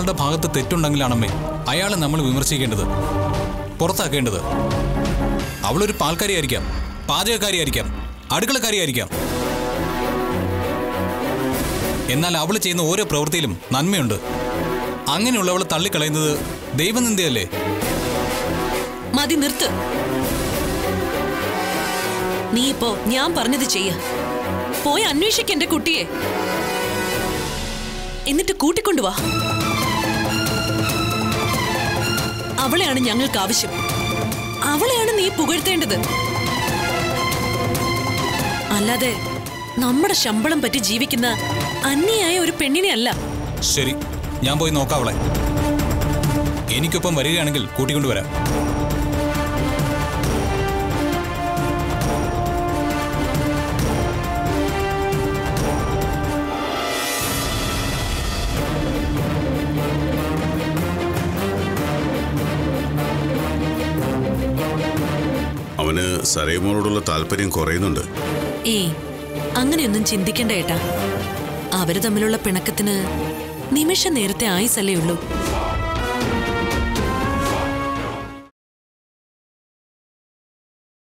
ഒരാളുടെ ഭാഗത്ത് തെറ്റുണ്ടെങ്കിലാണമ്മേ അയാളെ നമ്മൾ വിമർശിക്കേണ്ടത് പുറത്താക്കേണ്ടത് അവളൊരു പാൽക്കാരിയായിരിക്കാം പാചകക്കാരിയായിരിക്കാം അടുക്കളക്കാരിയായിരിക്കാം എന്നാൽ അവൾ ചെയ്യുന്ന ഓരോ പ്രവൃത്തിയിലും നന്മയുണ്ട് അങ്ങനെയുള്ളവളെ തള്ളിക്കളയുന്നത് ദൈവനിന്ദയല്ലേ മതി നിർത്ത് നീ ഇപ്പോ ഞാൻ പറഞ്ഞത് ചെയ്യ പോയി അന്വേഷിക്ക എന്റെ കുട്ടിയെ എന്നിട്ട് കൂട്ടിക്കൊണ്ടുവാ അവളെയാണ് ഞങ്ങൾക്ക് ആവശ്യം അവളെയാണ് നീ പുകഴ്ത്തേണ്ടത് അല്ലാതെ നമ്മുടെ ശമ്പളം പറ്റി ജീവിക്കുന്ന അന്യായ ഒരു പെണ്ണിനെ അല്ല ശരി ഞാൻ പോയി നോക്കാം അവളെ എനിക്കൊപ്പം വരികയാണെങ്കിൽ കൂട്ടിക്കൊണ്ടുവരാം അവന് സരയുമോളോടുള്ള താല്പര്യം കുറയുന്നുണ്ട് ഏയ് അങ്ങനെയൊന്നും ചിന്തിക്കണ്ട ഏട്ടാ അവര് തമ്മിലുള്ള പിണക്കത്തിന് നിമിഷ നേരത്തെ ആയുസല്ലേ ഉള്ളൂ